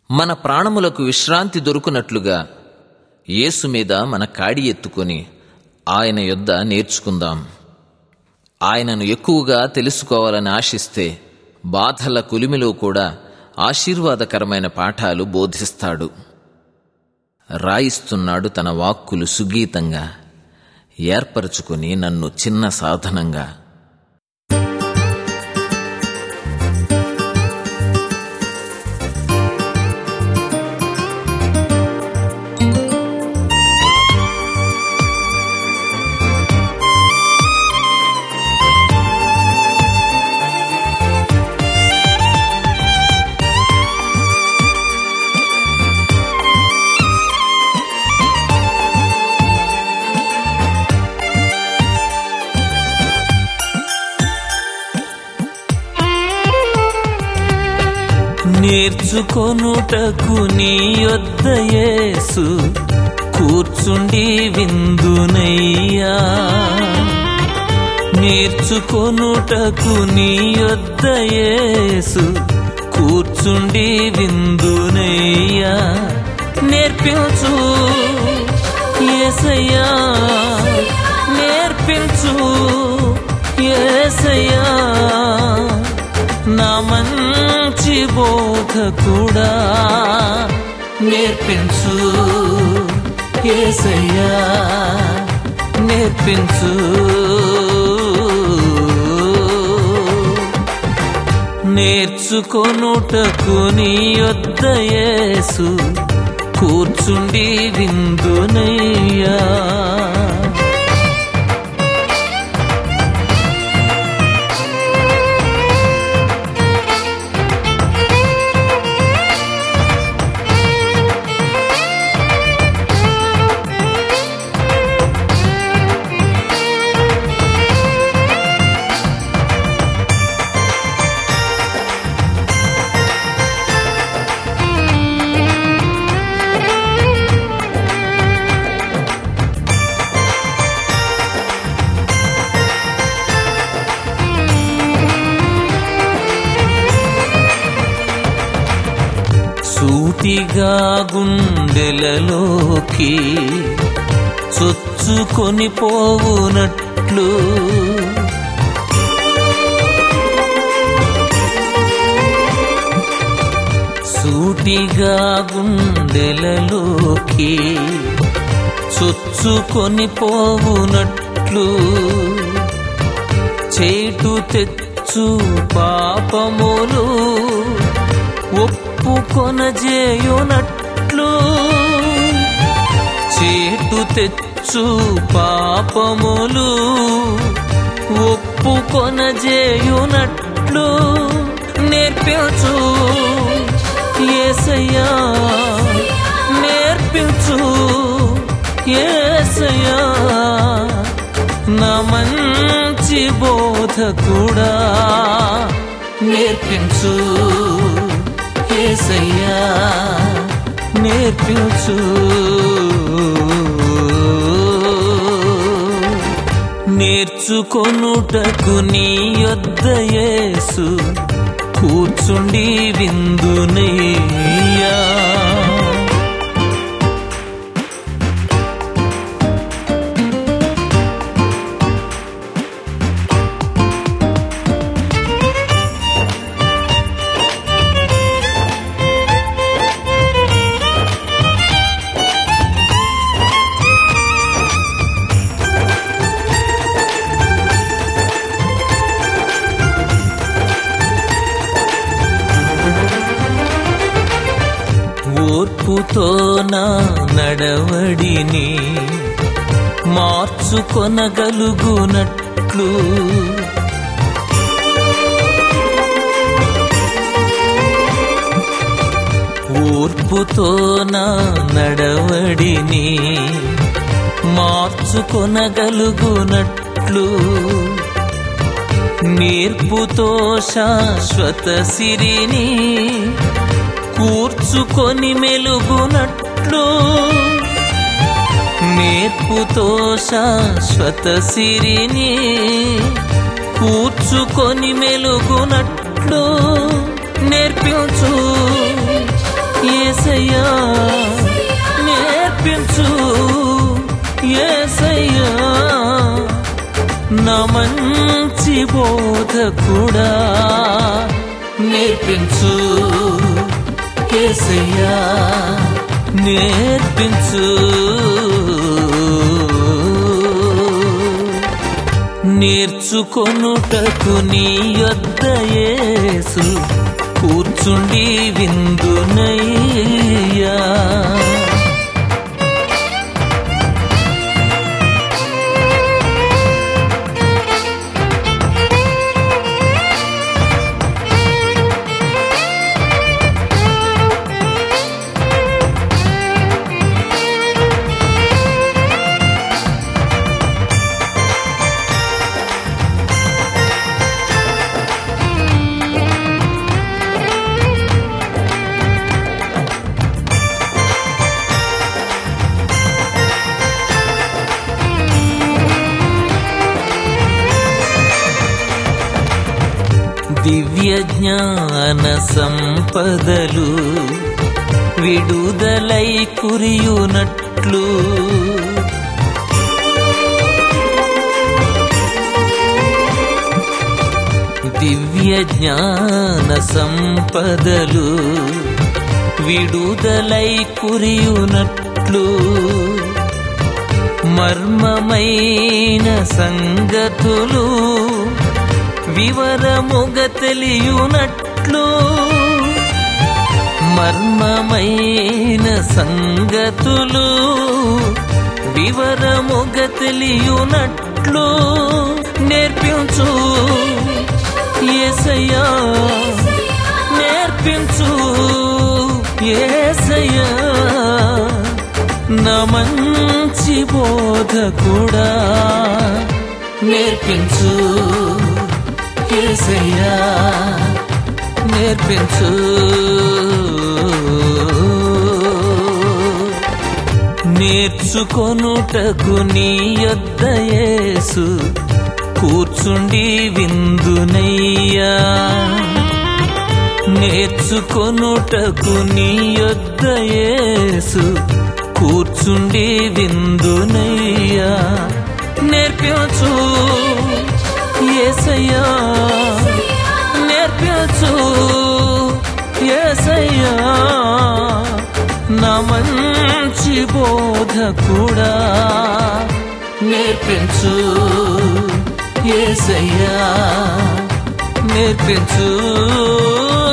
మన ప్రాణములకు విశ్రాంతి దొరుకునట్లుగా యేసు మీద మన కాడి ఎత్తుకొని ఆయన యొద్ద నేర్చుకుందాం ఆయనను ఎక్కువగా తెలుసుకోవాలని ఆశిస్తే బాధల కొలిమిలో కూడా ఆశీర్వాదకరమైన పాఠాలు బోధిస్తాడు రాయిస్తున్నాడు తన వాక్కులు సుగీతంగా ఏర్పరచుకుని నన్ను చిన్న సాధనంగా నేర్చుకొనుటకు నీ యొద్ద యేసు కూర్చుండి విందునయ్యా నేర్చుకొనుటకు నీ యొద్ద యేసు కూర్చుండి విందునయ్యా నేర్పించు ఏసయ్యా నేర్పించు ఏసయ్యా నా మంచి బోధకుడా నేర్పించు ఏసయ్యా నేర్పించు నేర్చుకొనుటకు నీ యొద్ద యేసు కూర్చుండి విందునయ్యా సూటిగా గుండెలలోకి చొచ్చుకొని పోవునట్లు సూటిగా గుండెలలోకి చొచ్చుకొని పోవునట్లు చేటు తెచ్చు పాపములు ఒప్పుకొనజేయునట్లు చేటు తెచ్చు పాపములు ఒప్పుకొనజేయునట్లు నేర్పించు ఏసయ్యా నేర్పించు ఏసయ్యా నా మంచి బోధకుడా నేర్పించు ఏసయ్యా నేర్పించు నేర్చుకొనుటకు నీ యొద్ద యేసు కూర్చుండి విందునయ్యా ఓర్పుతో నా నడవడిని మార్చుకొనగలుగునట్లు ఓర్పుతో నా నడవడిని మార్చుకొనగలుగునట్లు నేర్పుతో శాశ్వత సిరిని కూర్చుకొని మెలుగునట్లు నేర్పుతో శాశ్వత సిరిని కూర్చుకొని మెలుగునట్లు నేర్పించు ఏసయ్యా నేర్పించు ఏసయ్యా నా మంచి బోధ కూడా నేర్పించు ఏసయ్యా నేర్పించు నేర్చుకొనుటకు నీ యొద్ద యేసు కూర్చుండి విందునయ్యా దివ్య జ్ఞాన సంపదలు విడుదలై కురియునట్లు దివ్య జ్ఞాన సంపదలు విడుదలై కురియునట్లు మర్మమైన సంగతులు వివరముగ తెలియునట్లు మర్మమైన సంగతులు వివరముగ తెలియునట్లు నేర్పించు ఏసయ్యా నేర్పించు ఏసయ్యా నా మంచి బోధ కూడా నేర్పించు ఏసయ్యా నేర్పించు నేర్చుకొనుటకు నీ యొద్ద యేసు కూర్చుండి విందునయ్యా నేర్చుకొనుటకు నీ యొద్ద యేసు కూర్చుండి విందునయ్యా నేర్పించు ఏసయ్యా నేర్పించు ఏసయ్యా నా మంచి బోధ కూడా నేర్పించు ఏసయ్యా నేర్పించు